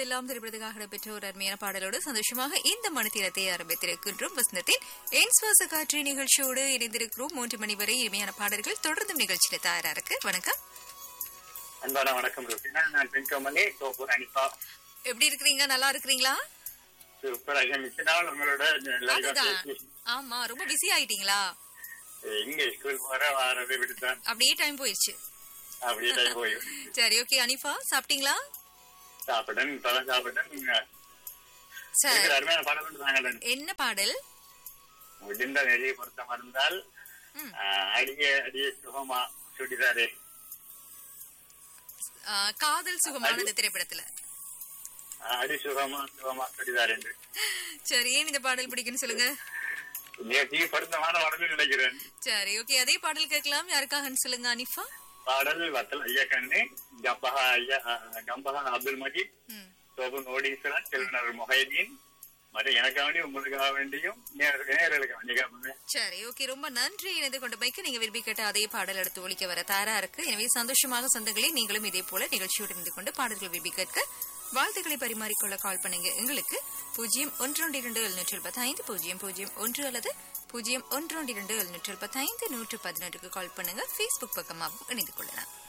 எல்லாம் திரைப்படத்துக்காக இடம்பெற்ற ஒரு அருமையான பாடலோடு சந்தோஷமாக இந்த மணித்தீரத்தை ஆரம்பித்திருக்கின்றோம் வசந்தத்தின் என் சுவாச காற்று நிகழ்ச்சியோடு இணைந்திருக்கிறோம் மூன்று மணி வரை இனிமையான பாடல்கள் தொடர்ந்து நிகழ்ச்சியில தயாரா இருக்கு வணக்கம் அன்பான வணக்கம் ருசினா நான் பெண்கமலி சோப்பூர் அனிதா எப்படி இருக்கிறீங்க நல்லா இருக்கிறீங்களா சூப்பராக மிச்ச நாள் உங்களோட live ஆ அதுதான் பேசி, ஆமா ரொம்ப பிஸி ஆயிட்டீங்களா இங்க ஸ்கூல் போற வாரது விடுத்தான் அப்படியே டைம் போயிடுச்சு அப்படியே டைம் போய் சரி ஓகே அனிஃபா சாப்பிட்டீங்களா சாப்பிடன் இப்பதான் சாப்பிடன் சரி இருக்கிற அருமையான படம் கொண்டு தாங்க என்ன பாடல் முடிந்த நெறியை பொருத்தம் இருந்தால் ம். அடிய அடிய சுகமா சுடிதாரே ஆ, காதல் சுகமானது திரைப்படத்துல அடி சுகமா சுகமா சுடிதார் என்று சரி ஏன் இந்த பாடல் பிடிக்குன்னு சொல்லுங்க நேற்று பொருத்தமான படம்னு நினைக்கிறேன் சரி ஓகே அதே பாடல் கேட்கலாம் யாருக்காகன்னு சொல்லுங்க அனிஃபா பாடல் வத்தல் ஐயா கண்ணு கம்பஹா ஐயா கம்பஹா அப்துல் மஜீத் ம் சோபன் ஓடீஸ்வரன் செல்வனர் மொஹைதீன் மற்றும் எனக்காக வேண்டியும் உங்களுக்காக வேண்டியும் நேர- நேயர்களுக்கு வேண்டிய சரி ஓகே ரொம்ப நன்றி இணைந்து கொண்ட பைக்கு நீங்க விரும்பி கேட்ட அதே பாடல் எடுத்து ஒழிக்க வர தயாரா இருக்கு எனவே சந்தோஷமாக சொந்தங்களே நீங்களும் இதே போல நிகழ்ச்சியோடு இருந்து கொண்டு பாடல்கள் விரும்பி கேட்க வாழ்த்துக்களை பரிமாறிக்கொள்ள கால் பண்ணுங்க எங்களுக்கு பூஜ்ஜியம் ஒன்று இரண்டு எழுநூற்றி எழுபத்தி ஐந்து பூஜ்ஜியம் பூஜ்ஜியம் ஒன்று அல்லது பூஜ்ஜியம் ஒன்று இரண்டு எழுநூற்றி எழுபத்தி ஐந்து நூற்று பதினொன்றுக்கு கால் பண்ணுங்க ஃபேஸ்புக் பக்கமாகவும் இணைந்து கொள்ளலாம்